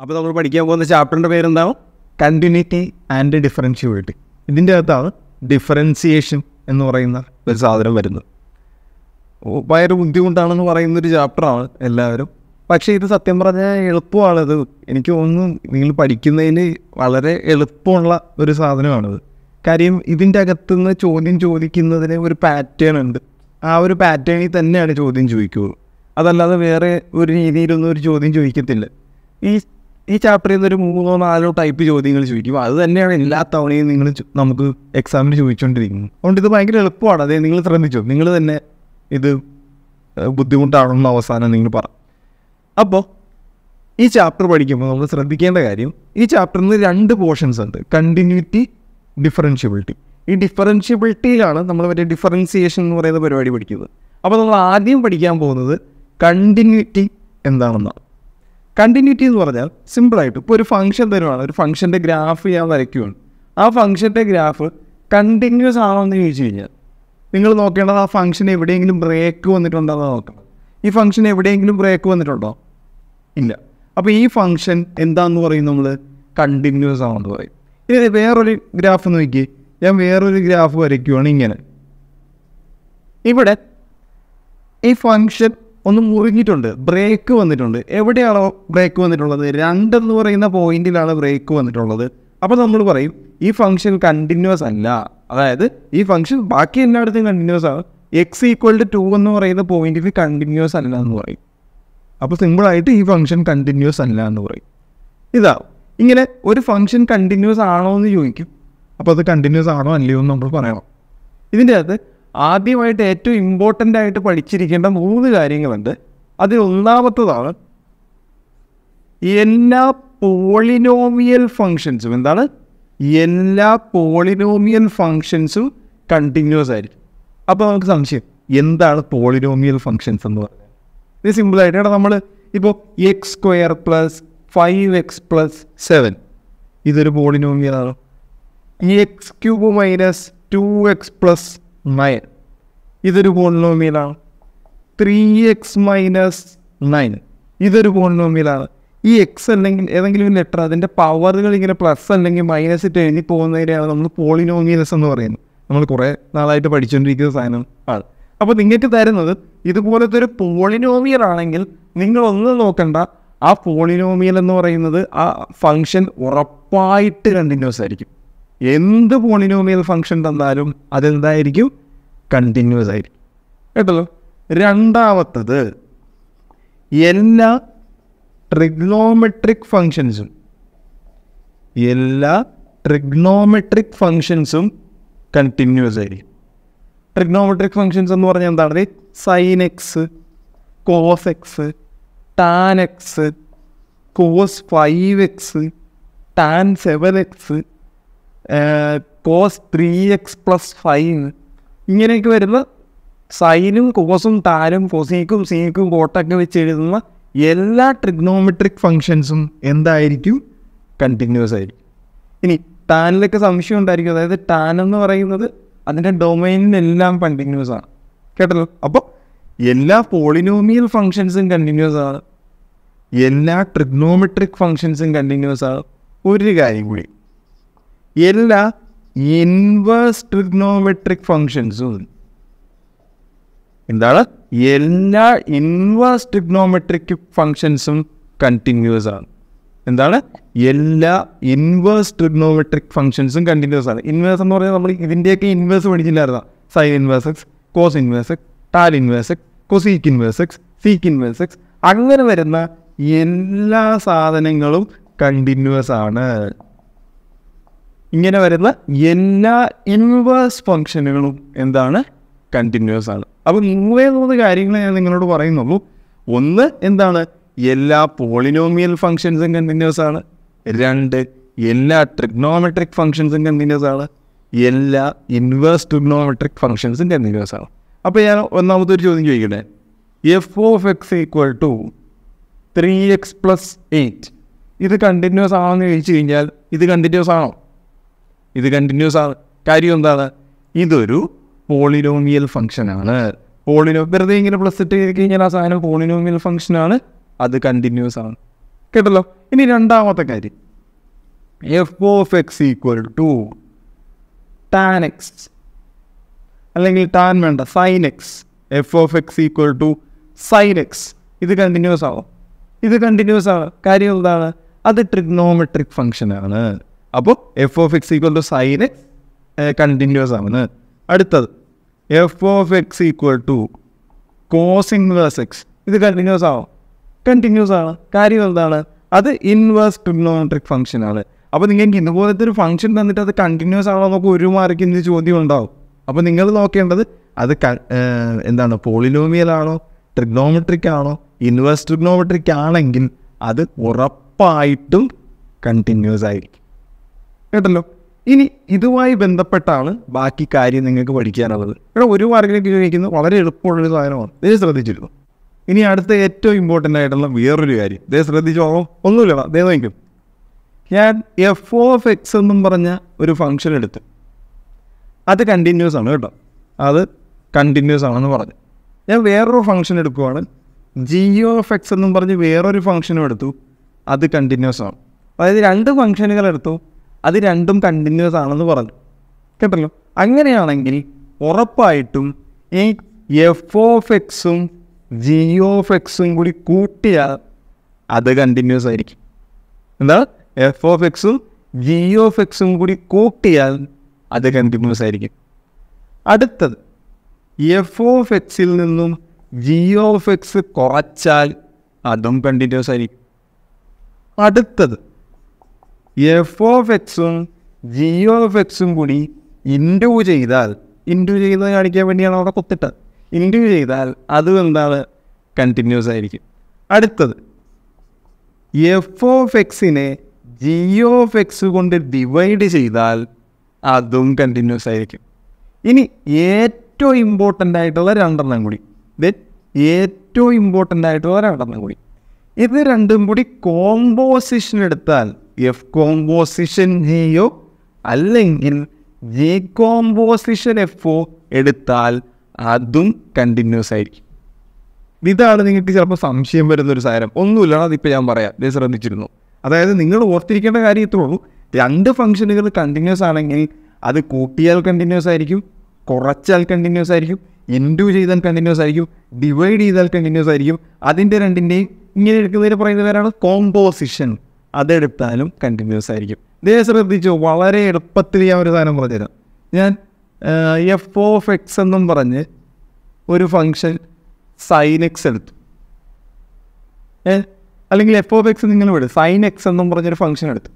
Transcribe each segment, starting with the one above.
അപ്പോൾ നമ്മൾ പഠിക്കാൻ പോകുന്ന ചാപ്റ്ററിൻ്റെ പേരെന്താവും കണ്ടിന്യൂറ്റി ആൻഡ് ഡിഫറൻഷ്യബിലിറ്റി ഇതിൻ്റെ അകത്താണ് ഡിഫറൻസിയേഷൻ എന്ന് പറയുന്ന ഒരു സാധനം വരുന്നത് ഓ, ഭയങ്കര ബുദ്ധിമുട്ടാണെന്ന് പറയുന്നൊരു ചാപ്റ്ററാണ് എല്ലാവരും പക്ഷേ ഇത് സത്യം പറഞ്ഞാൽ എളുപ്പമാണിത് എനിക്ക് തോന്നുന്നു നിങ്ങൾ പഠിക്കുന്നതിൽ വളരെ എളുപ്പമുള്ള ഒരു സാധനമാണിത് കാര്യം ഇതിൻ്റെ അകത്തുനിന്ന് ചോദ്യം ചോദിക്കുന്നതിന് ഒരു പാറ്റേൺ ഉണ്ട് ആ ഒരു പാറ്റേണിൽ തന്നെയാണ് ചോദ്യം ചോദിക്കുകയുള്ളൂ അതല്ലാതെ വേറെ ഒരു രീതിയിലൊന്നും ഒരു ചോദ്യം ചോദിക്കത്തില്ല ഈ ഈ ചാപ്റ്ററിൽ നിന്ന് ഒരു മൂന്നോ നാലോ ടൈപ്പ് ചോദ്യങ്ങൾ ചോദിക്കും അത് തന്നെയാണ് എല്ലാ തവണയും നിങ്ങൾ ചോ- നമുക്ക് എക്സാമിന് ചോദിച്ചുകൊണ്ടിരിക്കുന്നത് അതുകൊണ്ട് ഇത് ഭയങ്കര എളുപ്പമാണ് അതേ നിങ്ങൾ ശ്രദ്ധിച്ചോ നിങ്ങൾ തന്നെ ഇത് ഏഹ്, ബുദ്ധിമുട്ടാണെന്ന് അവസാനം നിങ്ങൾ പറ അപ്പോൾ ഈ ചാപ്റ്റർ പഠിക്കുമ്പോൾ നമ്മൾ ശ്രദ്ധിക്കേണ്ട കാര്യം ഈ ചാപ്റ്ററിൽ നിന്ന് രണ്ട് പോർഷൻസ് ഉണ്ട് കണ്ടിന്യൂറ്റി ഡിഫറൻഷ്യബിലിറ്റി ഈ ഡിഫറൻഷ്യബിലിറ്റിയിലാണ് നമ്മൾ മറ്റേ ഡിഫറൻസിയേഷൻ എന്ന് പറയുന്ന പരിപാടി പഠിക്കുന്നത് അപ്പോൾ നമ്മൾ ആദ്യം പഠിക്കാൻ പോകുന്നത് കണ്ടിന്യൂറ്റി എന്താണെന്നാണ് കണ്ടിന്യൂറ്റി എന്ന് പറഞ്ഞാൽ സിമ്പിളായിട്ട് ഇപ്പോൾ ഒരു ഫംഗ്ഷൻ തരുവാണ് ഒരു ഫംഗ്ഷൻ്റെ ഗ്രാഫ് ഞാൻ വരയ്ക്കുകയാണ് ആ ഫംഗ്ഷൻ്റെ ഗ്രാഫ് കണ്ടിന്യൂസ് ആണോ എന്ന് ചോദിച്ചു കഴിഞ്ഞാൽ നിങ്ങൾ നോക്കേണ്ടത് ആ ഫംഗ്ഷൻ എവിടെയെങ്കിലും ബ്രേക്ക് വന്നിട്ടുണ്ടോ എന്ന് നോക്കണം ഈ ഫംഗ്ഷൻ എവിടെയെങ്കിലും ബ്രേക്ക് വന്നിട്ടുണ്ടോ ഇല്ല അപ്പോൾ ഈ ഫംഗ്ഷൻ എന്താന്ന് പറയും നമ്മൾ കണ്ടിന്യൂസ് ആണെന്ന് പറയും ഇനി വേറൊരു ഗ്രാഫ് നോക്കി ഞാൻ വേറൊരു ഗ്രാഫ് വരയ്ക്കുവാണ് ഇങ്ങനെ ഇവിടെ ഈ ഫംഗ്ഷൻ ഒന്ന് മുറിഞ്ഞിട്ടുണ്ട് ബ്രേക്ക് വന്നിട്ടുണ്ട് എവിടെയാണോ ബ്രേക്ക് വന്നിട്ടുള്ളത് രണ്ടെന്ന് പറയുന്ന പോയിന്റിലാണ് ബ്രേക്ക് വന്നിട്ടുള്ളത് അപ്പോൾ നമ്മൾ പറയും ഈ ഫംഗ്ഷൻ കണ്ടിന്യൂസ് അല്ല അതായത് ഈ ഫംഗ്ഷൻ ബാക്കി എല്ലായിടത്തും കണ്ടിന്യൂസ് ആണ് എക്സ് ഈക്വൽ ടു ടു എന്ന് പറയുന്ന പോയിന്റിൽ കണ്ടിന്യൂസ് അല്ല എന്ന് പറയും അപ്പോൾ സിമ്പിളായിട്ട് ഈ ഫംഗ്ഷൻ കണ്ടിന്യൂസ് അല്ല എന്ന് പറയും ഇതാ ഇങ്ങനെ ഒരു ഫംഗ്ഷൻ കണ്ടിന്യൂസ് ആണോ എന്ന് ചോദിക്കും അപ്പോൾ അത് കണ്ടിന്യൂസ് ആണോ അല്ലയോ എന്ന് നമ്മൾ പറയണം ഇതിൻ്റെ അകത്ത് ആദ്യമായിട്ട് ഏറ്റവും ഇമ്പോർട്ടൻ്റ് ആയിട്ട് പഠിച്ചിരിക്കേണ്ട മൂന്ന് കാര്യങ്ങളുണ്ട് അതിൽ ഒന്നാമത്തതാണ് എല്ലാ പോളിനോമിയൽ ഫങ്ഷൻസും എന്താണ് എല്ലാ പോളിനോമിയൽ ഫങ്ഷൻസും കണ്ടിന്യൂസ് ആയിരിക്കും അപ്പോൾ നമുക്ക് സംശയം എന്താണ് പോളിനോമിയൽ ഫങ്ഷൻസ് എന്ന് പറയുന്നത് ഇത് സിമ്പിളായിട്ട് എടാ നമ്മൾ ഇപ്പോൾ X square plus five X plus seven ഇതൊരു പോളിനോമിയലാണ് X cube minus two X plus nine ഇതൊരു പോളിനോമിയലാണ് ത്രീ എക്സ് മൈനസ് നയൻ ഇതൊരു പോളിനോമിയലാണ് ഈ എക്സ് അല്ലെങ്കിൽ ഏതെങ്കിലും ഒരു ലെറ്റർ അതിൻ്റെ പവറുകൾ ഇങ്ങനെ പ്ലസ് അല്ലെങ്കിൽ മൈനസ് ഇട്ട് എഴുതി പോകുന്നതിനെയാണ് നമ്മൾ പോളിനോമിയൽസ് എന്ന് പറയുന്നത് നമ്മൾ കുറേ നാളായിട്ട് പഠിച്ചുകൊണ്ടിരിക്കുന്ന സാധനം ആണ് അപ്പോൾ നിങ്ങൾക്ക് തരുന്നത് ഇതുപോലത്തെ ഒരു പോളിനോമിയൽ ആണെങ്കിൽ നിങ്ങൾ ഒന്നും നോക്കണ്ട ആ പോളിനോമിയൽ എന്ന് പറയുന്നത് ആ ഫങ്ഷൻ ഉറപ്പായിട്ട് കണ്ടിന്യൂസ് ആയിരിക്കും എന്ത് പോളിനോമിയൽ ഫങ്ഷൻ തന്നാലും അതെന്തായിരിക്കും കണ്ടിന്യൂസ് ആയിരിക്കും കേട്ടല്ലോ രണ്ടാമത്തത് എല്ലാ ട്രിഗ്നോമെട്രിക് ഫങ്ഷൻസും എല്ലാ ട്രിഗ്നോമെട്രിക് ഫങ്ഷൻസും കണ്ടിന്യൂസ് ആയിരിക്കും ട്രിഗ്നോമെട്രിക് ഫങ്ഷൻസ് എന്ന് പറഞ്ഞാൽ എന്താണ് sine X cos X tan X cos five X tan seven X cos three X plus five ഇങ്ങനെയൊക്കെ വരുന്ന സൈനും കോസും ടാനും കൊസീക്കും സീക്കും കോട്ടൊക്കെ വെച്ച് എഴുതുന്ന എല്ലാ ട്രിഗ്നോമെട്രിക് ഫങ്ഷൻസും എന്തായിരിക്കും കണ്ടിന്യൂസ് ആയിരിക്കും ഇനി ടാനിലൊക്കെ സംശയം ഉണ്ടായിരിക്കും അതായത് ടാൻ എന്ന് പറയുന്നത് അതിൻ്റെ ഡൊമൈനിലെല്ലാം കണ്ടിന്യൂസ് ആണ് കേട്ടല്ലോ അപ്പോൾ എല്ലാ പോളിനോമിയൽ ഫങ്ഷൻസും കണ്ടിന്യൂസ് ആണ് എല്ലാ ട്രിഗ്നോമെട്രിക് ഫങ്ഷൻസും കണ്ടിന്യൂസ് ആണ് ഒരു കാര്യം കൂടി എല്ലാ ഇൻവേഴ്സ് ട്രിഗ്നോമെട്രിക് ഫങ്ഷൻസും എന്താണ് എല്ലാ ഇൻവേഴ്സ് ട്രിഗ്നോമെട്രിക് ഫങ്ഷൻസും കണ്ടിന്യൂസ് ആണ് എന്താണ് എല്ലാ ഇൻവേഴ്സ് ട്രിഗ്നോമെട്രിക് ഫങ്ഷൻസും കണ്ടിന്യൂസ് ആണ് ഇൻവേഴ്സ് എന്ന് പറഞ്ഞാൽ നമ്മൾ ഇതിൻ്റെയൊക്കെ ഇൻവേഴ്സ് പഠിച്ചില്ലായിരുന്ന sine inverse X cos inverse X tan inverse X cosec inverse X sec inverse X അങ്ങനെ വരുന്ന എല്ലാ സാധനങ്ങളും കണ്ടിന്യൂസ് ആണ് ഇങ്ങനെ വരുന്ന എല്ലാ ഇൻവേഴ്സ് ഫങ്ഷനുകളും എന്താണ് കണ്ടിന്യൂസ് ആണ് അപ്പോൾ മൂന്നേ മൂന്ന് കാര്യങ്ങൾ ഞാൻ നിങ്ങളോട് പറയുന്നുള്ളൂ ഒന്ന് എന്താണ് എല്ലാ പോളിനോമിയൽ ഫങ്ഷൻസും കണ്ടിന്യൂസ് ആണ് രണ്ട് എല്ലാ ട്രിഗ്നോമെട്രിക് ഫങ്ഷൻസും കണ്ടിന്യൂസ് ആണ് എല്ലാ ഇൻവേഴ്സ് ട്രിഗ്നോമെട്രിക് ഫങ്ഷൻസും കണ്ടിന്യൂസ് ആണ് അപ്പോൾ ഞാൻ ഒന്നാമത്തെ ഒരു ചോദ്യം ചോദിക്കട്ടെ F of X equal to three X plus eight ഇത് കണ്ടിന്യൂസ് ആണെന്ന് ചോദിച്ചു കഴിഞ്ഞാൽ ഇത് കണ്ടിന്യൂസ് ആണോ ഇത് കണ്ടിന്യൂസ് ആണ് കാര്യം എന്താണ് ഇതൊരു പോളിനോമിയൽ ഫംഗ്ഷനാണ് പോളിനോ വെറുതെ ഇങ്ങനെ പ്ലസ് ഇട്ട് കഴിഞ്ഞാൽ ആ സാധനം പോളിനോമിയൽ ഫംഗ്ഷനാണ് അത് കണ്ടിന്യൂസ് ആണ് കേട്ടല്ലോ ഇനി രണ്ടാമത്തെ കാര്യം F of X equal to tan X അല്ലെങ്കിൽ ടാൻ വേണ്ട sine X F of X equal to sine X ഇത് കണ്ടിന്യൂസ് ആവും ഇത് കണ്ടിന്യൂസ് ആണ് കാര്യം എന്താണ് അത് ട്രിഗ്നോമെട്രിക് ഫംഗ്ഷൻ ആണ് അപ്പോൾ F of X equal to sine X continuous ആണ് അടുത്തത് F of X equal to cos inverse X ഇത് കണ്ടിന്യൂസ് ആവും കണ്ടിന്യൂസ് ആണ് കാര്യം എന്താണ് അത് ഇൻവേഴ്സ് ട്രിഗ്നോമെട്രിക് ഫംഗ്ഷൻ ആണ് അപ്പോൾ നിങ്ങൾക്ക് ഇതുപോലത്തെ ഒരു ഫംഗ്ഷൻ തന്നിട്ട് അത് കണ്ടിന്യൂസ് ആണോ നമുക്ക് ഒരു മാർക്കിന് ഇത് ചോദ്യം ഉണ്ടാവും അപ്പോൾ നിങ്ങൾ നോക്കേണ്ടത് അത് ക- ഏഹ് എന്താണ് പോളിനോമിയൽ ആണോ ട്രിഗ്നോമെട്രിക് ആണോ ഇൻവേഴ്സ് ട്രിഗ്നോമെട്രിക് ആണെങ്കിൽ അത് ഉറപ്പായിട്ടും കണ്ടിന്യൂസ് ആയിരിക്കും കേട്ടല്ലോ ഇനി ഇതുമായി ബന്ധപ്പെട്ടാണ് ബാക്കി കാര്യം നിങ്ങൾക്ക് പഠിക്കാനുള്ളത് ഇവിടെ ഒരു മാർക്കിലേക്ക് ചോദിക്കുന്നത് വളരെ എളുപ്പമുള്ളൊരു സാധനമാണ് ഇത് ശ്രദ്ധിച്ചിരുന്നു ഇനി അടുത്ത ഏറ്റവും ഇമ്പോർട്ടൻ്റ് ആയിട്ടുള്ള വേറൊരു കാര്യം ഇതേ ശ്രദ്ധിച്ചോ ഒന്നുമില്ല ദേ നോക്കും ഞാൻ എഫ് ഓഫ് എക്സ് എന്നും പറഞ്ഞ ഒരു ഫംഗ്ഷൻ എടുത്തു അത് കണ്ടിന്യൂസ് ആണ് കേട്ടോ അത് കണ്ടിന്യൂസ് ആണെന്ന് പറഞ്ഞു ഞാൻ വേറൊരു ഫംഗ്ഷൻ എടുക്കുവാണ് ജി ഓഫ് എക്സ് എന്നും പറഞ്ഞ് വേറൊരു ഫംഗ്ഷനും എടുത്തു അത് കണ്ടിന്യൂസ് ആണ് അതായത് രണ്ട് ഫംഗ്ഷനുകൾ എടുത്തു അത് രണ്ടും കണ്ടിന്യൂസ് ആണെന്ന് പറഞ്ഞു കേട്ടല്ലോ അങ്ങനെയാണെങ്കിൽ ഉറപ്പായിട്ടും ഈ എഫ് ഓഫ് എക്സും ജി ഓഫ് എക്സും കൂടി കൂട്ടിയാൽ അത് കണ്ടിന്യൂസ് ആയിരിക്കും എന്താ എഫ് ഓഫ് എക്സും ജി ഓഫ് എക്സും കൂടി കൂട്ടിയാൽ അത് കണ്ടിന്യൂസ് ആയിരിക്കും അടുത്തത് എഫ് ഓഫ് എക്സിൽ നിന്നും ജി ഓഫ് എക്സ് കുറച്ചാൽ അതും കണ്ടിന്യൂസ് ആയിരിക്കും അടുത്തത് എഫ് ഓഫ് എക്സും ജി ഓഫ് എക്സും കൂടി ഇൻഡു ചെയ്താൽ ഇൻഡു ചെയ്യുന്നത് കാണിക്കാൻ വേണ്ടിയാണ് അവിടെ കുത്തിട്ടത് ഇൻഡു ചെയ്താൽ അതും എന്താണ് കണ്ടിന്യൂസ് ആയിരിക്കും അടുത്തത് എഫ് ഓഫ് എക്സിനെ ജി ഓഫ് എക്സ് കൊണ്ട് ഡിവൈഡ് ചെയ്താൽ അതും കണ്ടിന്യൂസ് ആയിരിക്കും ഇനി ഏറ്റവും ഇമ്പോർട്ടൻ്റ് ആയിട്ടുള്ള രണ്ടെണ്ണം കൂടി ഇത് ഏറ്റവും ഇമ്പോർട്ടൻ്റ് ആയിട്ടുള്ള രണ്ടെണ്ണം കൂടി ഇത് രണ്ടും കൂടി കോമ്പോസിഷൻ എടുത്താൽ എഫ് കോമ്പോസിഷൻ ജിയോ അല്ലെങ്കിൽ ജി കോമ്പോസിഷൻ എഫ് എടുത്താൽ അതും കണ്ടിന്യൂസ് ആയിരിക്കും ഇതാണ് നിങ്ങൾക്ക് ചിലപ്പോൾ സംശയം വരുന്ന ഒരു സാധനം ഒന്നുമില്ല അതിപ്പോൾ ഞാൻ പറയാം ഇത് ശ്രദ്ധിച്ചിരുന്നു അതായത് നിങ്ങൾ ഓർത്തിരിക്കേണ്ട കാര്യം ഇത്രേ ഉള്ളൂ രണ്ട് ഫംഗ്ഷനുകൾ കണ്ടിന്യൂസ് ആണെങ്കിൽ അത് കൂട്ടിയാൽ കണ്ടിന്യൂസ് ആയിരിക്കും കുറച്ചാൽ കണ്ടിന്യൂസ് ആയിരിക്കും ഇൻഡു ചെയ്താൽ കണ്ടിന്യൂസ് ആയിരിക്കും ഡിവൈഡ് ചെയ്താൽ കണ്ടിന്യൂസ് ആയിരിക്കും അതിൻ്റെ രണ്ടിൻ്റെയും ഇങ്ങനെ എടുക്കുന്നതിന് പറയുന്ന പേരാണ് കോമ്പോസിഷൻ അതെടുത്താലും കണ്ടിന്യൂസ് ആയിരിക്കും ഇതേ ശ്രദ്ധിച്ചു വളരെ എളുപ്പത്തിൽ ഞാൻ ഒരു സാധനം പറഞ്ഞുതരാം ഞാൻ എഫ് ഓഫ് എക്സ് എന്നും പറഞ്ഞ് ഒരു ഫംഗ്ഷൻ സൈൻ എക്സ് എടുത്തു ഏ അല്ലെങ്കിൽ എഫ് ഓഫ് എക്സ് നിങ്ങൾ വിടും സൈൻ എക്സ് എന്നും പറഞ്ഞൊരു ഫംഗ്ഷൻ എടുത്തു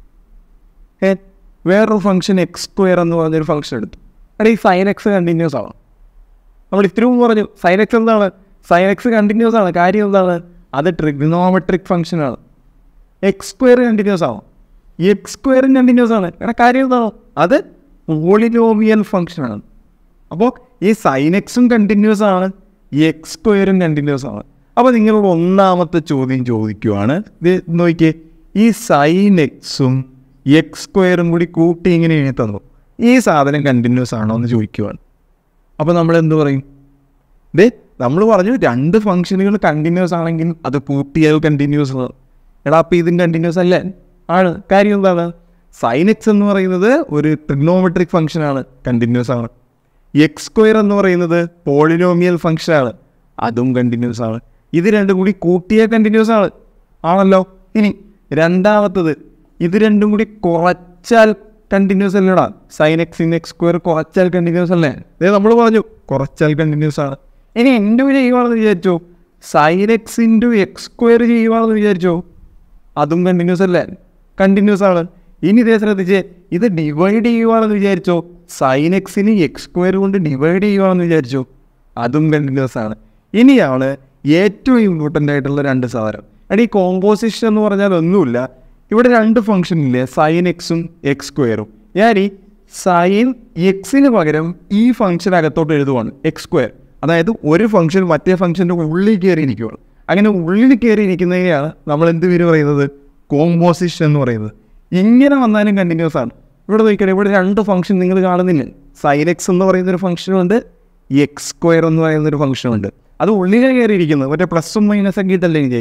ഏ വേറൊരു ഫംഗ്ഷൻ എക്സ് സ്ക്വയർ എന്ന് പറഞ്ഞൊരു ഫംഗ്ഷൻ എടുത്തു അവിടെ ഈ സൈൻ എക്സ് കണ്ടിന്യൂസ് ആണ് നമ്മൾ ഇത്രയും പറഞ്ഞു സൈൻ എക്സ് എന്താണ് സൈൻ എക്സ് കണ്ടിന്യൂസ് ആണ് കാര്യം എന്താണ് അത് ട്രിഗ്നോമെട്രിക് ഫംഗ്ഷൻ ആണ് എക്സ് സ്ക്വയർ കണ്ടിന്യൂസ് ആവും എക്സ് സ്ക്വയറും കണ്ടിന്യൂസ് ആണ് കാരണം കാര്യം എന്താണോ അത് പോളിനോമിയൽ ഫംഗ്ഷൻ ആണ് അപ്പോൾ ഈ സൈൻ എക്സും കണ്ടിന്യൂസ് ആണ് ഈ എക്സ് സ്ക്വയറും കണ്ടിന്യൂസ് ആണ് അപ്പോൾ നിങ്ങളോട് ഒന്നാമത്തെ ചോദ്യം ചോദിക്കുവാണ് ഇത് നോക്കിയേ ഈ സൈൻ എക്സും എക്സ് സ്ക്വയറും കൂടി കൂട്ടി ഇങ്ങനെ എഴുതി തന്നു ഈ സാധനം കണ്ടിന്യൂസ് ആണോ എന്ന് ചോദിക്കുവാണ് അപ്പോൾ നമ്മൾ എന്ത് പറയും ദേ നമ്മൾ പറഞ്ഞു രണ്ട് ഫംഗ്ഷനുകൾ കണ്ടിന്യൂസ് ആണെങ്കിൽ അത് കൂട്ടിയാൽ കണ്ടിന്യൂസ് ആണ് എടാ അപ്പോൾ ഇതും കണ്ടിന്യൂസ് അല്ലേ ആണ് കാര്യം എന്താണ് സൈൻ എക്സ് എന്ന് പറയുന്നത് ഒരു ട്രിഗ്നോമെട്രിക് ഫംഗ്ഷനാണ് കണ്ടിന്യൂസ് ആണ് എക്സ് സ്ക്വയർ എന്ന് പറയുന്നത് പോളിനോമിയൽ ഫംഗ്ഷനാണ് അതും കണ്ടിന്യൂസ് ആണ് ഇത് രണ്ടും കൂടി കൂട്ടിയാൽ കണ്ടിന്യൂസ് ആണ് ആണല്ലോ ഇനി രണ്ടാമത്തത് ഇത് രണ്ടും കൂടി കുറച്ചാൽ കണ്ടിന്യൂസ് അല്ലടാ sine X in X square കുറച്ചാൽ കണ്ടിന്യൂസ് അല്ലേ ഇതേ നമ്മൾ പറഞ്ഞു കുറച്ചാൽ കണ്ടിന്യൂസ് ആണ് ഇനി ഇൻറ്റു ചെയ്യുവാണെന്ന് വിചാരിച്ചോ sine X into X square ചെയ്യുവാണെന്ന് വിചാരിച്ചോ അതും കണ്ടിന്യൂസ് അല്ലേ കണ്ടിന്യൂസ് ആണ് ഇനി ഇതേ ശ്രദ്ധിച്ച് ഇത് ഡിവൈഡ് ചെയ്യുവാണെന്ന് വിചാരിച്ചോ സൈൻ എക്സിന് എക്സ് സ്ക്വയർ കൊണ്ട് ഡിവൈഡ് ചെയ്യുവാണെന്ന് വിചാരിച്ചോ അതും കണ്ടിന്യൂസ് ആണ് ഇനിയാണ് ഏറ്റവും ഇമ്പോർട്ടൻ്റ് ആയിട്ടുള്ള രണ്ട് സാധനം അടി ഈ കോമ്പോസിഷൻ എന്ന് പറഞ്ഞാൽ ഒന്നുമില്ല ഇവിടെ രണ്ട് ഫംഗ്ഷൻ ഇല്ലേ സൈൻ എക്സും എക്സ് സ്ക്വയറും ഞാൻ ഈ സൈൻ എക്സിന് പകരം ഈ ഫംഗ്ഷൻ അകത്തോട്ട് എഴുതുവാണ് എക്സ് സ്ക്വയർ അതായത് ഒരു ഫംഗ്ഷൻ മറ്റേ ഫംഗ്ഷൻ്റെ ഉള്ളിൽ കയറിയിരിക്കുകയാണ് അങ്ങനെ ഉള്ളിൽ കയറിയിരിക്കുന്നതിനെയാണ് നമ്മൾ എന്ത് പേര് പറയുന്നത് കോമ്പോസിഷൻ എന്ന് പറയുന്നത് ഇങ്ങനെ വന്നാലും കണ്ടിന്യൂസ് ആണ് ഇവിടെ നോക്കിയാൽ ഇവിടെ രണ്ട് ഫംഗ്ഷൻ നിങ്ങൾ കാണുന്നില്ലേ സൈൻ എക്സ് എന്ന് പറയുന്ന ഒരു ഫംഗ്ഷനുണ്ട് എക്സ് സ്ക്വയർ എന്ന് പറയുന്ന ഒരു ഫംഗ്ഷനുണ്ട് അത് ഉള്ളിൽ കയറിയിരിക്കുന്നത് മറ്റേ പ്ലസും മൈനസ് ഒക്കെ ഇട്ടല്ലേ കേൾക്കുന്നത്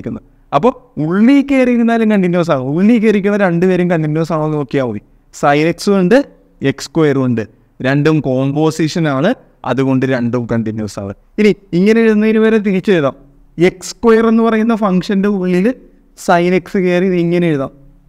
അപ്പോൾ ഉള്ളിൽ കയറി ഇരുന്നാലും കണ്ടിന്യൂസ് ആകും ഉള്ളിൽ കയറിക്കുന്ന രണ്ടുപേരും കണ്ടിന്യൂസ് ആണോ എന്ന് നോക്കിയാൽ മതി സൈൻ എക്സും ഉണ്ട് എക്സ് സ്ക്വയറും ഉണ്ട് രണ്ടും കോമ്പോസിഷൻ ആണ് അതുകൊണ്ട് രണ്ടും കണ്ടിന്യൂസ് ആണ് ഇനി ഇങ്ങനെ എഴുതുന്നതിന് വരെ തിരിച്ചു എഴുതാം എക്സ് സ്ക്വയർ എന്ന് പറയുന്ന ഫംഗ്ഷൻ്റെ ഉള്ളിൽ സൈൻ എക്സ് കയറി ഇത് ഇങ്ങനെ എഴുതാം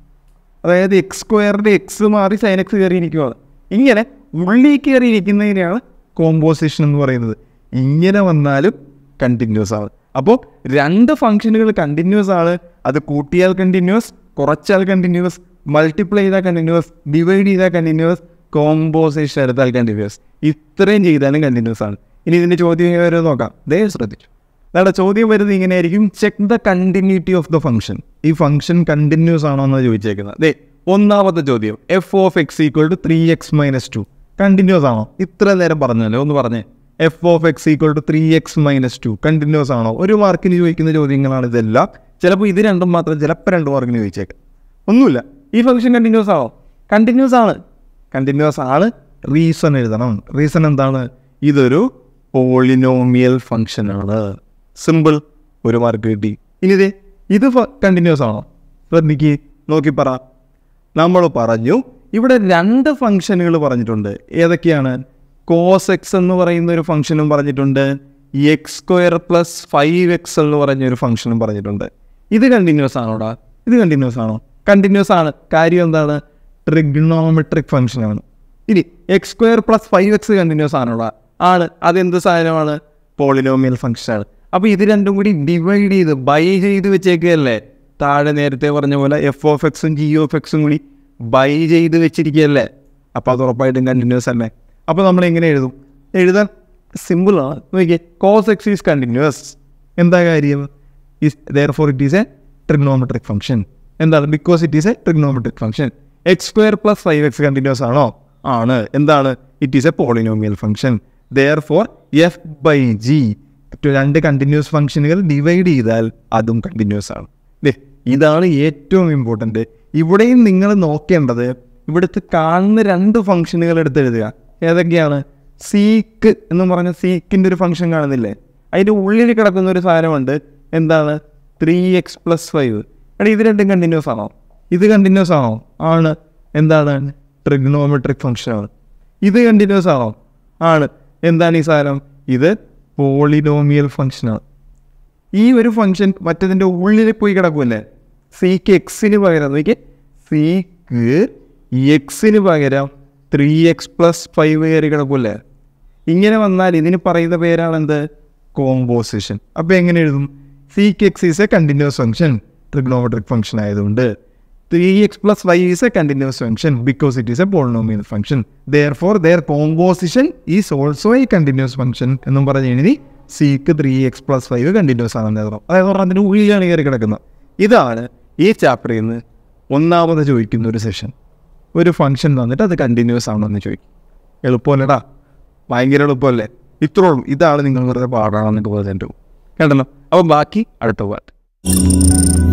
അതായത് എക്സ് സ്ക്വയറിൻ്റെ എക്സ് മാറി സൈൻ എക്സ് കയറി ഇരിക്കുകയാണ് ഇങ്ങനെ ഉള്ളിൽ കയറി ഇരിക്കുന്നതിനെയാണ് കോമ്പോസിഷൻ എന്ന് പറയുന്നത് ഇങ്ങനെ വന്നാലും കണ്ടിന്യൂസ് ആണ് അപ്പോൾ രണ്ട് ഫംഗ്ഷനുകൾ കണ്ടിന്യൂസ് ആണ് അത് കൂട്ടിയാൽ കണ്ടിന്യൂസ് കുറച്ചാൽ കണ്ടിന്യൂസ് മൾട്ടിപ്ലൈ ചെയ്താൽ കണ്ടിന്യൂസ് ഡിവൈഡ് ചെയ്താൽ കണ്ടിന്യൂസ് കോമ്പോസിഷൻ എടുത്താൽ കണ്ടിന്യൂസ് ഇത്രയും ചെയ്താലും കണ്ടിന്യൂസ് ആണ് ഇനി ഇതിൻ്റെ ചോദ്യം എങ്ങനെ വരുമെന്ന് നോക്കാം ദേ ശ്രദ്ധിച്ചു നമ്മുടെ ചോദ്യം വരുന്നത് ഇങ്ങനെയായിരിക്കും check the continuity of the function ഈ ഫംഗ്ഷൻ കണ്ടിന്യൂസ് ആണോ എന്ന് ചോദിച്ചേക്കുന്നത് ദേ ഒന്നാമത്തെ ചോദ്യം F of X equal to three X minus two continuous ആണോ ഇത്ര നേരം പറഞ്ഞല്ലോ ഒന്ന് പറഞ്ഞേ F of X equal to three X minus two continuous ആണോ ഒരു മാർക്കിന് ചോദിക്കുന്ന ചോദ്യങ്ങളാണ് ഇതെല്ലാം ചിലപ്പോൾ ഇത് രണ്ടും മാത്രം ചിലപ്പോൾ രണ്ട് മാർക്കിന് ചോദിച്ചേക്കാം ഒന്നുമില്ല ഈ ഫംഗ്ഷൻ കണ്ടിന്യൂസ് ആണോ കണ്ടിന്യൂസ് ആണ് കണ്ടിന്യൂസ് ആണ് റീസൺ എഴുതണം റീസൺ എന്താണ് ഇതൊരു പോളിനോമിയൽ ഫംഗ്ഷൻ ആണ് സിമ്പിൾ ഒരു മാർക്ക് കിട്ടി ഇനി ഇതേ ഇത് കണ്ടിന്യൂസ് ആണോ ശ്രദ്ധിക്ക് നോക്കി പറ നമ്മൾ പറഞ്ഞു ഇവിടെ രണ്ട് ഫംഗ്ഷനുകൾ പറഞ്ഞിട്ടുണ്ട് ഏതൊക്കെയാണ് കോസ് എക്സ് എന്ന് പറയുന്ന ഒരു ഫംഗ്ഷനും പറഞ്ഞിട്ടുണ്ട് X square plus five X എന്ന് പറഞ്ഞ ഒരു ഫംഗ്ഷനും പറഞ്ഞിട്ടുണ്ട് ഇത് കണ്ടിന്യൂസ് ആണോടാ ഇത് കണ്ടിന്യൂസ് ആണോ കണ്ടിന്യൂസ് ആണ് കാര്യം എന്താണ് ട്രിഗ്നോമെട്രിക് ഫംഗ്ഷനാണ് ഇനി X square plus five X continuous ആണോടാ ആണ് അതെന്ത് സാധനമാണ് പോളിനോമിയൽ ഫംഗ്ഷനാണ് അപ്പോൾ ഇത് രണ്ടും കൂടി ഡിവൈഡ് ചെയ്ത് ബൈ ചെയ്ത് വെച്ചേക്കുകയല്ലേ താഴെ നേരത്തെ പറഞ്ഞ പോലെ എഫ് ഓഫ് എക്സും ജി ഓഫ് എക്സും കൂടി ബൈ ചെയ്ത് വെച്ചിരിക്കുകയല്ലേ അപ്പോൾ അത് ഉറപ്പായിട്ടും കണ്ടിന്യൂസ് അല്ലേ അപ്പോൾ നമ്മൾ എങ്ങനെ എഴുതും എഴുതാൻ സിമ്പിളാണ് നോക്കിയേ കോസ് എക്സ് ഈസ് കണ്ടിന്യൂസ് എന്താ കാര്യം is therefore it is a trigonometric function എന്താണ് because it is a trigonometric function X square plus five X continuous ആണോ ആണ് എന്താണ് it is a polynomial function therefore F by G രണ്ട് continuous ഫംഗ്ഷനുകൾ divide ചെയ്താൽ അതും continuous ആണ് ദേ ഇതാണ് ഏറ്റവും ഇമ്പോർട്ടൻ്റ് ഇവിടെയും നിങ്ങൾ നോക്കേണ്ടത് ഇവിടുത്തെ കാണുന്ന രണ്ട് ഫംഗ്ഷനുകൾ എടുത്ത് എഴുതുക ഏതൊക്കെയാണ് സീക്ക് എന്ന് പറഞ്ഞ സീക്കിൻ്റെ ഒരു ഫംഗ്ഷൻ കാണുന്നില്ലേ അതിൻ്റെ ഉള്ളിൽ കിടക്കുന്ന ഒരു സാധനമുണ്ട് എന്താണ് ത്രീ എക്സ് പ്ലസ് ഫൈവ് എടാ ഇത് രണ്ടും കണ്ടിന്യൂസ് ആണോ ഇത് കണ്ടിന്യൂസ് ആണോ ആണ് എന്താണ് ട്രിഗ്നോമെട്രിക് ഫംഗ്ഷനാണ് ഇത് കണ്ടിന്യൂസ് ആണോ ആണ് എന്താണ് ഈ സാധനം ഇത് പോളിനോമിയൽ ഫംഗ്ഷനാണ് ഈ ഒരു ഫംഗ്ഷൻ മറ്റതിൻ്റെ ഉള്ളിൽ പോയി കിടക്കുമല്ലേ സിക്ക് എക്സിന് പകരം നോക്കി സിക്ക് എക്സിന് പകരം ത്രീ എക്സ് പ്ലസ് ഫൈവ് കയറി കിടക്കുമല്ലേ ഇങ്ങനെ വന്നാൽ ഇതിന് പറയുന്ന പേരാണ് എന്ത് കോമ്പോസിഷൻ അപ്പോൾ എങ്ങനെ എഴുതും sec X is a continuous function trigonometric function ആയതുകൊണ്ട് three X plus Y is a continuous function because it is a polynomial function therefore their composition is also a continuous function എന്നും പറഞ്ഞ് എഴുതി sec three X plus five continuous ആണെന്ന് എഴുതണം അതായത് പറഞ്ഞാൽ അതിൻ്റെ ഉള്ളിലാണ് കയറി കിടക്കുന്നത് ഇതാണ് ഈ ചാപ്റ്ററിൽ നിന്ന് ഒന്നാമത് ചോദിക്കുന്ന ഒരു സെഷൻ ഒരു ഫംഗ്ഷൻ തന്നിട്ട് അത് കണ്ടിന്യൂസ് ആണോ എന്ന് ചോദിക്കും എളുപ്പമല്ലടാ ഭയങ്കര എളുപ്പമല്ലേ ഇത്രയുള്ളൂ ഇതാണ് നിങ്ങൾ വെറുതെ പാടാണെന്നൊക്കെ പോലെ എൻ്റെ കേട്ടല്ലോ അപ്പോൾ ബാക്കി അടുത്ത പാട്ട്